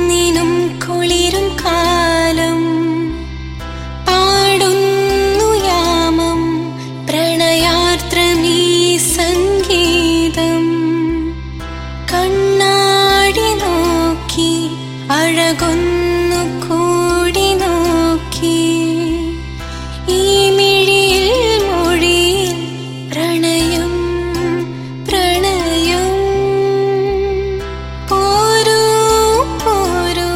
കുന്നിനും കുളിരും കാലം പാടുന്നു യാമം പ്രണയാർദ്രമീ സംഗീതം കണ്ണാടി നോക്കി അഴകൊന്നു കൂടി നോക്കി ഈ മിഴിയിൽ മൊഴിയിൽ പ്രണയം പ്രണയം പോരൂ പോരൂ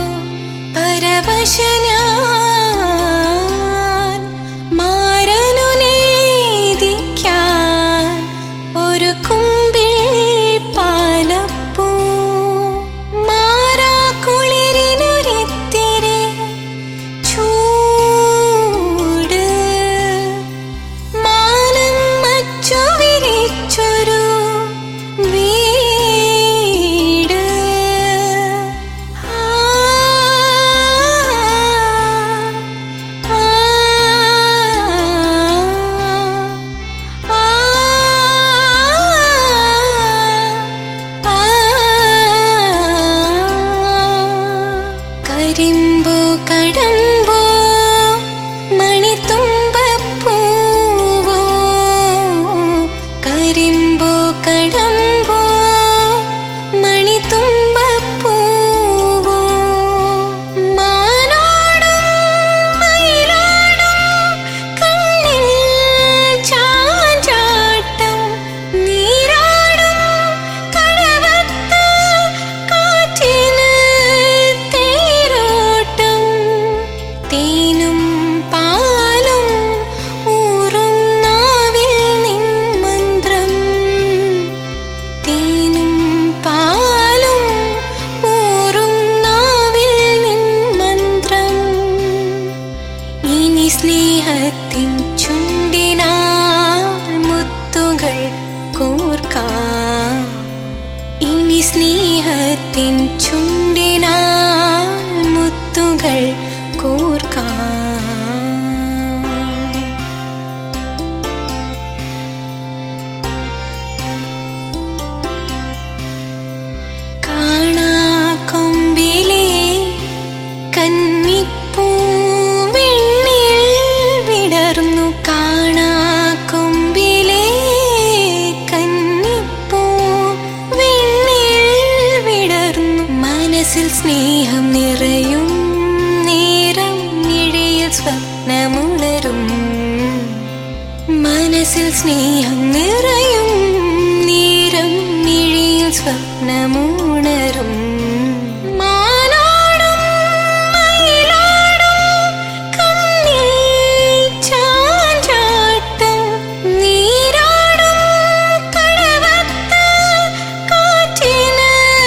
പരവശനാൻ മാരനു നേദിക്കാൻ ഒരു കുമ്പിൽ പാലപ്പൂ മാറാ കുളിരിനൊരിത്തിരി ചൂട് മാനം മച്ചു വിരിച്ചൊരു വീട് ആ, ആ, ആ, കരിമ്പോ കടമ്പോ മണിത്തുമ്പപ്പൂവോ കരിമ്പോ കടമ്പോ മണിത്തുമ്പപ്പൂവോ മാനാടും മയിലാടും കണ്ണിൽ ചാഞ്ചാട്ടം നീരാടും കടവത്ത് കാറ്റിന് തേരോട്ടം തേനും പാലും ഊറും നാവിൽ നിൻ മന്ത്രം തേനും പാലും ഊറും നാവിൽ നിൻ മന്ത്രം ഇനി സ്നേഹത്തിൻ ചുണ്ടിനാൽ മുത്തുകൾ കോർക്കാം ഇനി സ്നേഹത്തിൻ ചുണ്ടിനാൽ മുത്തുകൾ കോർക്കാം കാണാ കൊമ്പിലെ കന്നിപ്പൂ വെണ്ണിൽ വിടർന്നു കാണാ കൊമ്പിലെ കന്നിപ്പൂ വെണ്ണിൽ വിടർന്നു മനസ്സിൽ സ്നേഹം നിറയും നേരം ഇഴയിൽ സ്വപ്നമുണരും മനസ്സിൽ സ്നേഹം നിറയും നേരം മിഴിയിൽ സ്വപ്നമുണരും മാനാടും മയിലാടും കണ്ണിൽ ചാഞ്ചാട്ടം നീരാടും കടവത്ത് കാറ്റിന്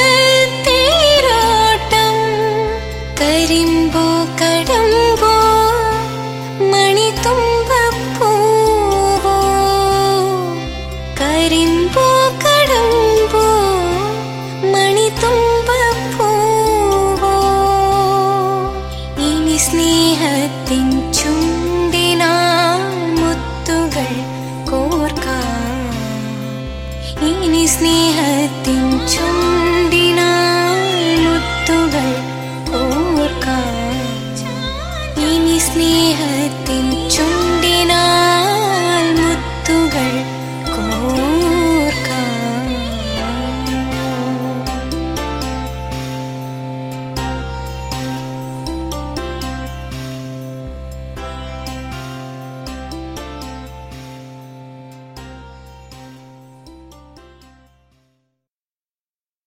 തേരോട്ടം കരിമ്പോ കടമ്പോ മണിത്തുമ്പപ്പൂവോ കരിമ്പോ കടമ്പോ മണിത്തുമ്പപ്പൂവോ ഇനി സ്നേഹത്തിൻ ചുണ്ടിനാൽ മുത്തുകൾ കോർക്കാം ഇനി സ്നേഹത്തിൻ ചു